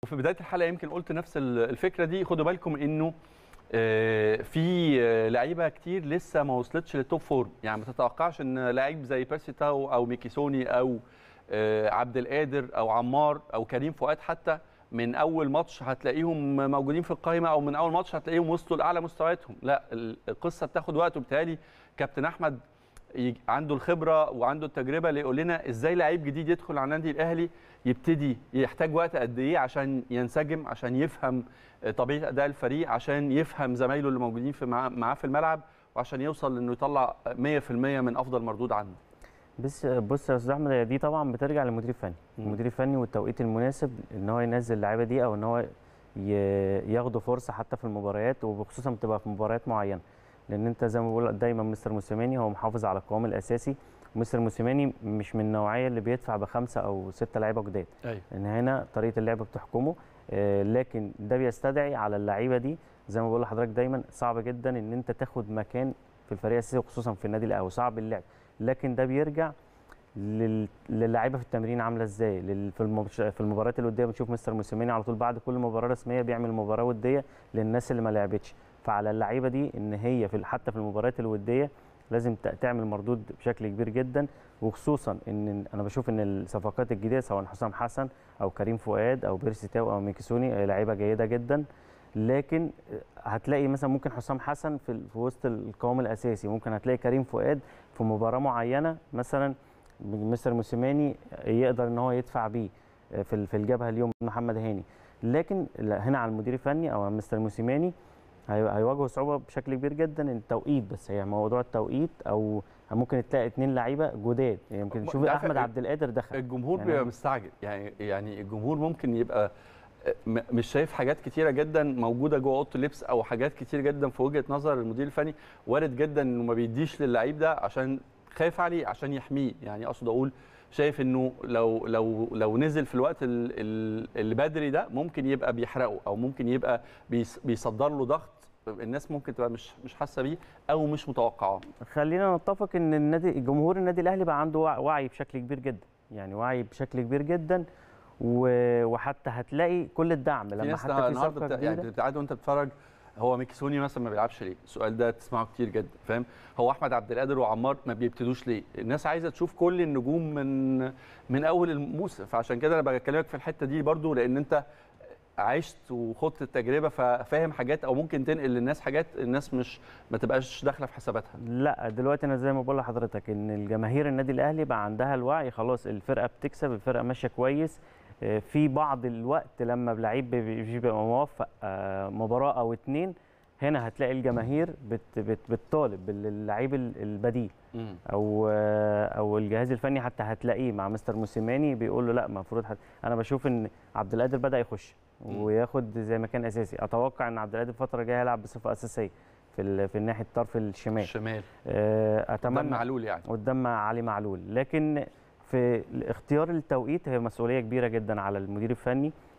وفي بدايه الحلقه يمكن قلت نفس الفكره دي خدوا بالكم انه آه، في آه، لعيبه كتير لسه ما وصلتش للتوب فورم يعني ما تتوقعش ان لعيب زي بيرسي تاو او ميكيسوني او آه، عبد القادر او عمار او كريم فؤاد حتى من اول ماتش هتلاقيهم موجودين في القائمه او من اول ماتش هتلاقيهم وصلوا لاعلى مستوياتهم لا القصه بتاخد وقت وبالتالي كابتن احمد يج- عنده الخبره وعنده التجربه اللي يقول لنا ازاي لعيب جديد يدخل على النادي الاهلي يبتدي يحتاج وقت قد ايه عشان ينسجم عشان يفهم طبيعه اداء الفريق عشان يفهم زمايله اللي موجودين في معاه معاه في الملعب وعشان يوصل انه يطلع 100% من افضل مردود عنه بس بص يا استاذ احمد هي دي طبعا بترجع للمدير الفني مم. المدير الفني والتوقيت المناسب ان هو ينزل اللعيبه دي او ان هو ي- ياخدوا فرصه حتى في المباريات وخصوصا بتبقى في مباريات معينه لان انت زي ما بقول دايما مستر موسيماني هو محافظ على القوام الاساسي مستر موسيماني مش من النوعيه اللي بيدفع بخمسه او سته لعيبه جداد ايوه ان هنا طريقه اللعب بتحكمه آه، لكن ده بيستدعي على اللعيبه دي زي ما بقول لحضرتك دايما صعب جدا ان انت تاخد مكان في الفريق الاساسي وخصوصا في النادي الاهلي صعب اللعب لكن ده بيرجع لل- للعيبه في التمرين عامله ازاي لل- في المبش- في المباريات الوديه بنشوف مستر موسيماني على طول بعد كل مباراه رسميه بيعمل مباراه وديه للناس اللي ما لعبتش فعلى اللعيبه دي ان هي في حتى في المباريات الوديه لازم ت- تعمل مردود بشكل كبير جدا وخصوصا ان انا بشوف ان الصفقات الجديده سواء حسام حسن او كريم فؤاد او بيرسي تاو او ميكيسوني آه، لعيبه جيده جدا لكن هتلاقي مثلا ممكن حسام حسن في في وسط القوام الاساسي ممكن هتلاقي كريم فؤاد في مباراه معينه مثلا مستر موسيماني يقدر ان هو يدفع بيه في ال- في الجبهه اليوم محمد هاني لكن لا، هنا على المدير الفني او على مستر موسيماني هي- هيواجهوا صعوبه بشكل كبير جدا التوقيت بس هي موضوع التوقيت او ممكن تلاقي اثنين لعيبه جداد يعني يمكن تشوف ده احمد ف- عبد القادر دخل الجمهور يعني بيبقى أنا- مستعجل يعني يعني الجمهور ممكن يبقى م- مش شايف حاجات كتيره جدا موجوده جوه اوضه اللبس او حاجات كتير جدا في وجهه نظر المدير الفني وارد جدا انه ما بيديش للعيب ده عشان خايف عليه عشان يحميه يعني اقصد اقول شايف انه لو لو لو نزل في الوقت ال- ال- اللي بدري ده ممكن يبقى بيحرقه او ممكن يبقى بيص- بيصدر له ضغط الناس ممكن تبقى مش مش حاسه بيه او مش متوقعاه خلينا نتفق ان النادي جمهور النادي الاهلي بقى عنده وع- وعي بشكل كبير جدا يعني وعي بشكل كبير جدا و- وحتى هتلاقي كل الدعم في لما ناس حتى في النهارده صفقه بتا... يعني جديده بتقعد وانت بتتفرج هو ميكيسوني مثلا ما بيلعبش ليه؟ السؤال ده تسمعه كتير جدا فاهم؟ هو احمد عبد القادر وعمار ما بيبتدوش ليه؟ الناس عايزه تشوف كل النجوم من من اول الموسم فعشان كده انا بكلمك في الحته دي برضو لان انت عشت وخدت التجربه ففاهم حاجات او ممكن تنقل للناس حاجات الناس مش ما تبقاش داخله في حساباتها. لا دلوقتي انا زي ما بقول لحضرتك ان الجماهير النادي الاهلي بقى عندها الوعي خلاص الفرقه بتكسب الفرقه ماشيه كويس آه، في بعض الوقت لما لعيب بي- بيبقى موفق آه، مباراه او اتنين هنا هتلاقي الجماهير بت بت بتطالب باللعيب ال- البديل مم. او او الجهاز الفني حتى هتلاقيه مع مستر موسيماني بيقول له لا المفروض حت... انا بشوف ان عبد القادر بدا يخش مم. وياخد زي ما كان اساسي اتوقع ان عبد القادر الفتره الجايه هيلعب بصفه اساسيه في ال... في ناحيه الطرف الشمال الشمال آه، قدام اتمنى معلول يعني قدام علي معلول لكن في اختيار التوقيت هي مسؤوليه كبيره جدا على المدير الفني